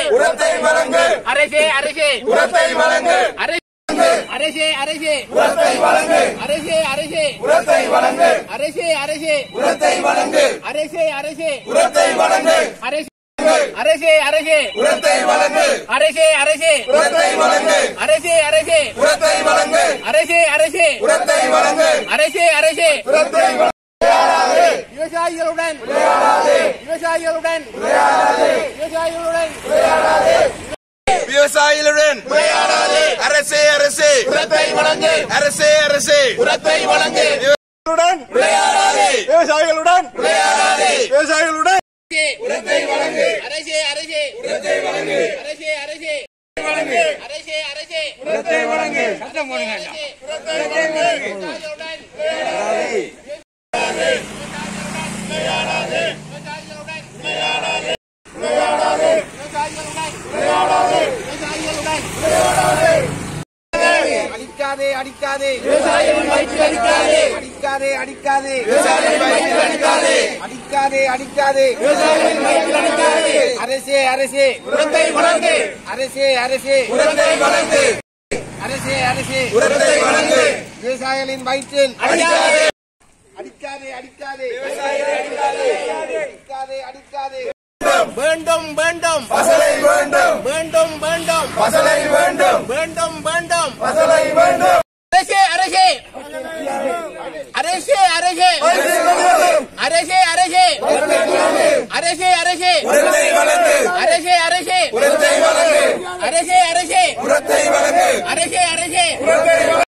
உரத்தை வழங்கு அரசே அரசே உரத்தை வழங்கு அரசே அரசே அரசே உரத்தை வழங்கு அரசே அரசே உரத்தை வழங்கு அரசே அரசே உரத்தை வழங்கு அரசே அரசே உரத்தை வழங்கு அரசே அரசே அரசே உரத்தை வழங்கு அரசே அரசே உரத்தை வழங்கு அரசே அரசே உரத்தை வழங்கு அரசே அரசே உரத்தை வழங்கு அரசே அரசே உரத்தை வழங்கு விவசாயிகளுடன் விவசாயிகளுடன் விவசாயிகளுடன் விவசாயிகளுடன் அரசே அரசே உரத்தை வழங்கு அரசே அரசே உரத்தை வழங்கு விளையாடாதே விவசாயிகளுடன் விளையாடாதே விவசாயிகளுடன் உரத்தை வழங்கு அரசே அரசே உரத்தை வழங்கு அரசே அரசே வழங்கு அரசே அரசே உரத்தை வழங்கு விவசாயிகளுடன் அடிக்காதே அடிக்காதே விவசாயிகளின் வயிற்றில் அடிக்காதே அடிக்காதே அடிக்காதே விவசாயிகளின் வயிற்றில் அடிக்காதே அடிக்காதே அடிக்காதே விவசாயிகளின் வயிற்றில் அடிக்காதே அரசே அரசே உரத்தை வழங்கு அரசே அரசே உரத்தை வழங்கு அரசே அரசே உரத்தை வழங்கு விவசாயிகளின் வயிற்றில் அடிக்காதே அடிக்காதே அடிக்காதே அடிக்காதே அடிக்காதே வேண்டும் வேண்டும் பசலை வேண்டும் வேண்டும் வேண்டும் பசலை வேண்டும் வேண்டும் வேண்டும் பசலை வேண்டும் அரசே அரசே அரசே அரசே அரசே அரசே அரசே அரசே உரத்தை வழங்கு அரசே அரசே உரத்தை வழங்கு அரசே அரசே உரத்தை வழங்கு அரசே அரசே உரத்தை வழங்கு